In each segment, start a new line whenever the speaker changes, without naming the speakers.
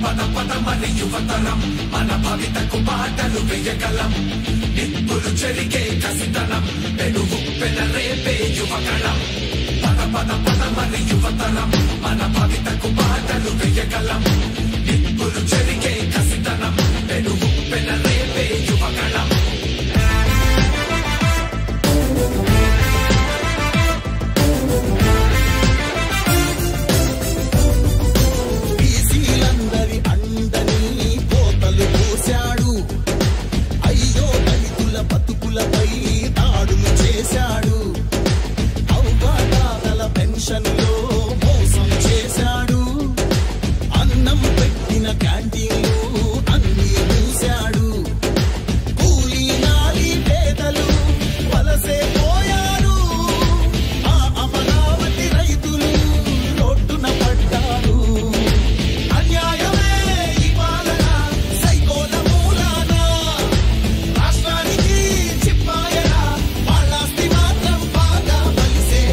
పద పద మరి యువతరం మన భవితకు బాటలు వేయగలం నిప్పులు చెరిగే కసితనం పెనుగు పెన రేపే యువకళం పద పద పద మరి యువతరం మన భవితకు బాటలు వేయగలం నిప్పులు చెరిగే కసితనం పెనుగు పెన రేపే యువకళం
బీసీలందరి అండని కోతలు పోశాడు అయ్యో దళితుల బతుకులపై దాడులు చేశాడు అవ్వాతాతల పెన్షన్లో మోసం చేశాడు అన్నం పెట్టిన క్యాంటీన్లు అన్ని మూశాడు కూలీ నాలి పేదలు వలసే పోయారు ఆ అమరావతి రైతులు రోడ్డున పడ్డారు అన్యాయమే ఈ పాలన సైకోల మూలాన రాష్ట్రానికి చిప్పాయన వాళ్ళాస్తి మాత్రం బాగా బలిసే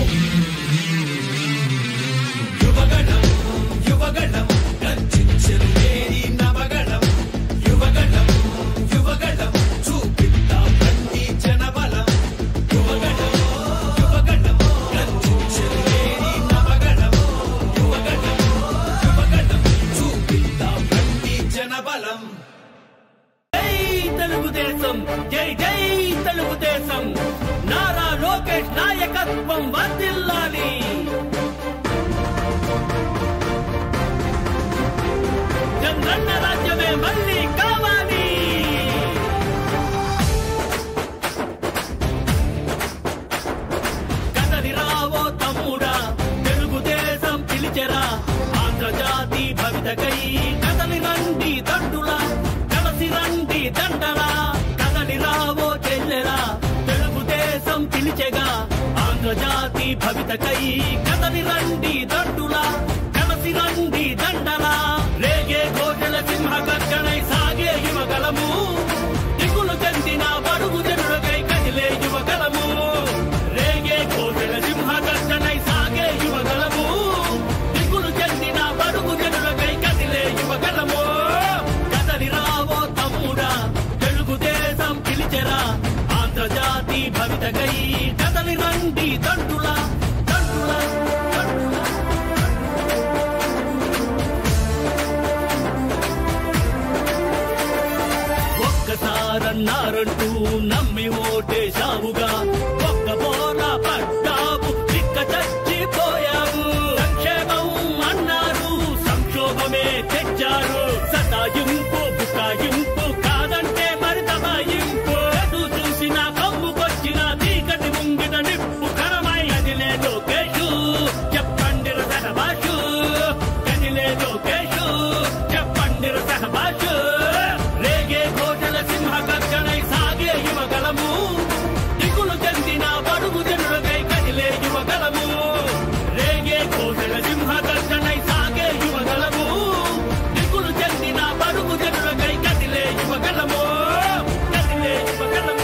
యువగణం యువగణం గర్జించెను మేరీ నవగణం యువగణం యువగణం చూపిద్దాం రండి జనబలం యువగణం యువగణం గర్జించెను మేరీ నవగణం యువగణం యువగణం చూపిద్దాం రండి జనబలం
జై తెలుగుదేశం జై జై తెలుగుదేశం నారా లోకేష్ నాయకత్వం వర్ధిల్లాలి చంద్రన్న రాజ్యమే మళ్ళీ కావాలి కదలి రావో తమ్ముడా తెలుగుదేశం పిలిచెరా ఆంధ్రజాతి భవితకై కదలి రండి దండులా కలసి రండి దండలా కదలి రావో చెల్లెలా తెలుగుదేశం పిలిచెగా ఆంధ్రజాతి భవితకై కదలి రండి దండులా కలసి రండి దండలా రేగే కోటల సింహ గర్జనై సాగే యువగలము దిగులు చెందిన బడుగు జనులకై కదిలే యువగలము రేగే కోటల సింహ గర్జనై సాగే యువగలము దిగులు చెందిన బడుగు జనులకై కదిలే యువగలము కదలి రావో తమ్ముడా తెలుగుదేశం పిలిచెరా ఆంధ్రజాతి భవితకై కదలి రండి దండులా దండులా దండులా ఒక్కసారన్నారంటూ నమ్మి ఓటేశావుగా ఒక్క బోర పడ్డావు చిక్క చచ్చిపోయావు సంక్షేమం అన్నారు సంక్షోభమే తెచ్చారు సతాయింపు బుకాయింపు కాదంటే మరి దబాయింపు ఎటు చూసిన కమ్ముకొచ్చిన చీకటి ముంగిట నిప్పు కరమై అదిలే లోకేషు చెప్పండి సహబాషు గదిలే లోకేషు చెప్పండి సహబాషు రేగే కోటల సింహ గర్జనై సాగే యువగలము దిగులు చెందిన బడుగు జనులకై కదిలే యువగలము రేగే కోటల సింహ గర్జనై సాగే యువగలము దిగులు చెందిన బడుగు జనులకై కదిలే యువగలము కదిలే యువగలము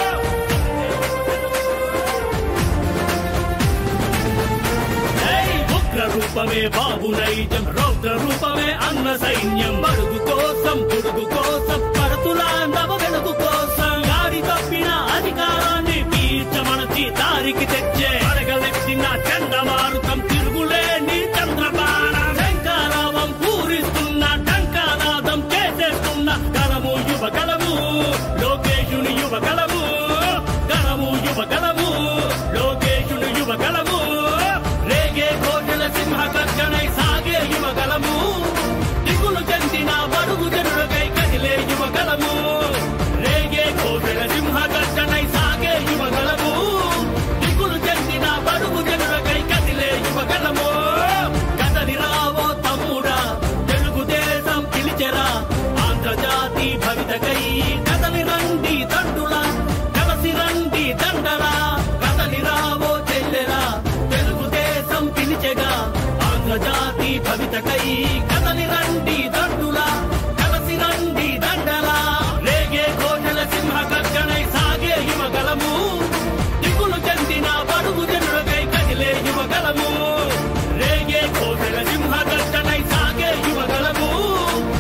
ఏయ్ ఉగ్ర రూపమే బాబు నైజం రౌద్ర రూపమే అన్న సైన్యం బడుగు కోసం పుడుగు కోసం పరతుల నవ వెలుగు కోసం గాడి తప్పిన అధికారాన్ని తీర్చమనచి దారికి తెచ్చే అడగలెత్తిన చండమారుతం తిరుగులేని చంద్రబాణ శంకారావం పూరిస్తున్న టంకానాదం చేసేస్తున్న గలము యువగలము లోకేశుని యువగలము గలము యువగలము లోకేశుని యువగలము రేగే కోటల సింహ గర్జనై సాగే యువగలము దిగులు చెందిన బడుగు జనులకై కదిలే యువగలము రేగే కోటల సింహ గర్జనై సాగే యువగలము దిగులు చెందిన బడుగు జనులకై కదిలే యువగలము కదలి రావో తమ్ముడా తెలుగుదేశం పిలిచెరా ఆంధ్రజాతి భవితకై కదలి రండి దండులా కలసి రండి దండలా కదలి రావో చెల్లెలా తెలుగుదేశం పిలిచెగా ఆంధ్రజాతి భవితకై కదలి రండి దండులా కలసి రండి దండలా రేగే కోటల సింహ గర్జనై సాగే యువగలము దిగులు చెందిన బడుగు జనులకై కదిలే యువగలము రేగే కోటల సింహ గర్జనై సాగే యువగలము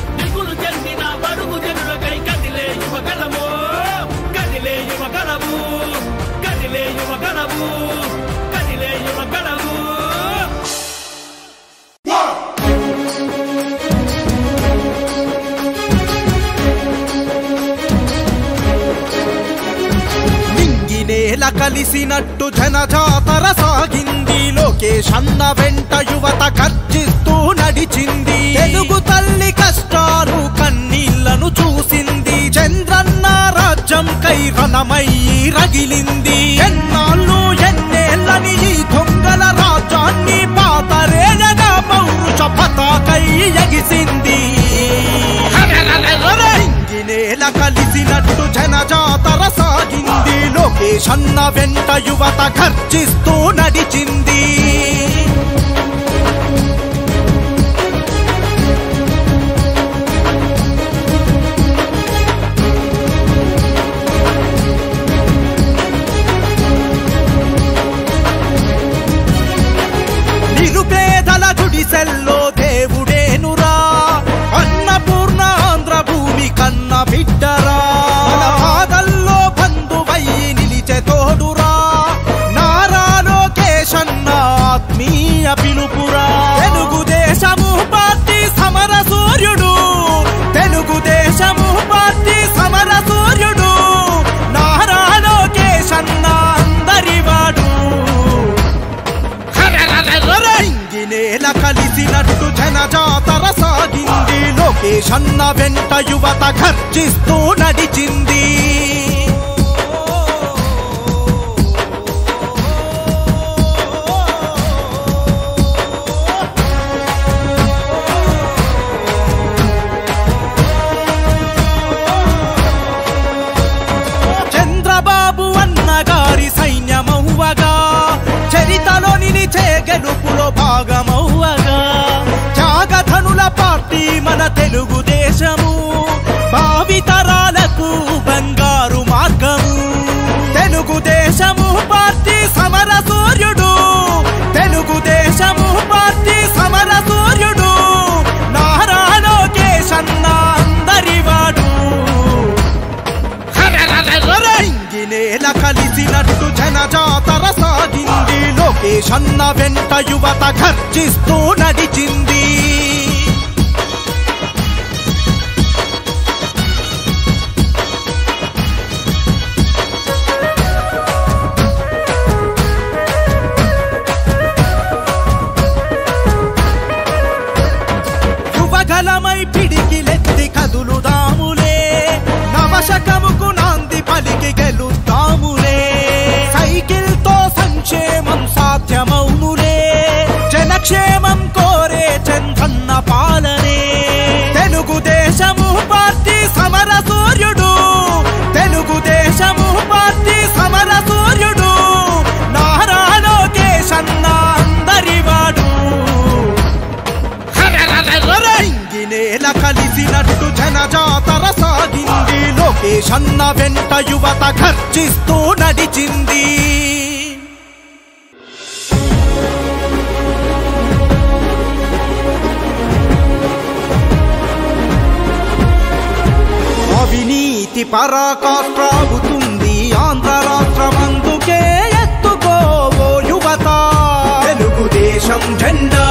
కలిసినట్టు జనజాతర సాగింది లోకేష్ అన్న వెంట యువత గర్జిస్తూ నడిచింది తెలుగు తల్లి కష్టాలు కన్నీళ్లను చూసింది చంద్రన్న రాజ్యం కై రణమయ్యి రగిలింది ఎన్నాళ్ళు ఎన్నేళ్ళని ఈ దొంగల రాజ్యాన్ని పాతరేనగా పౌరుష పతాకై ఎగిసింది ఇంగినేల కలిసినట్టు జనజాతర సాగింది లోకేష్ అన్న వెంట యువత ఖర్చిస్తూ నడిచింది నిరుపేదల గుడిసెల్లో దేవుడేనురా అన్నపూర్ణ ఆంధ్ర భూమి కన్న బిడ్డరా మన బాధల్లో బంధువయ్యి నిలిచే తోడురా నారా లోకేశన్న ఆత్మీయ పిలుపురా తెలుగుదేశము పార్టీ సమర సూర్యుడు తెలుగుదేశము పార్టీ సమర సూర్యుడు నారా లోకేశన్న అందరివాడు ఇంగినేల కలిసినట్టు జనజాతర సాగింది లోకేష్ అన్న వెంట యువత ఖర్చిస్తూ నడిచింది చంద్రబాబు అన్న గారి సైన్యమవ్వగా చరితలో నిలిచే గెలుపులో భాగమవ్వగా త్యాగధనుల పార్టీ మన తెలుగుదేశము భావితరాలకు బంగారు మార్గము తెలుగుదేశము పార్టీ సమర సూర్యుడు తెలుగుదేశము పార్టీ సమర సూర్యుడు నారా లోకేశ్ అన్న అందరివాడు ఇంగినేల కలిసినట్టు జనజాతర సాగింది లోకేష్ అన్న వెంట యువత ఖర్చిస్తూ నడిచింది యువగలమై పిడికిలెత్తి కదులుదాములే నవశకముకు నాంది పలికి గెలుద్దాములే సైకిల్ తో సంక్షేమం సాధ్యమౌనులే జనక్షేమం కోరే చంద్రన్న పాలనే తెలుగుదేశము పార్టీ సమర సూర్యుడు తెలుగుదేశము పార్టీ సమర సూర్యుడు నారా లోకేశ్ అన్న అందరివాడు ఇంగినేల కలిసినట్టు జనజాతర సాగింది లోకేష్ అన్న వెంట యువత ఖర్చిస్తూ నడిచింది అవినీతి పరాకాష్ట్రాగుతుంది ఆంధ్ర రాష్ట్రమందుకే ఎత్తుకోవో యువత తెలుగుదేశం జెండా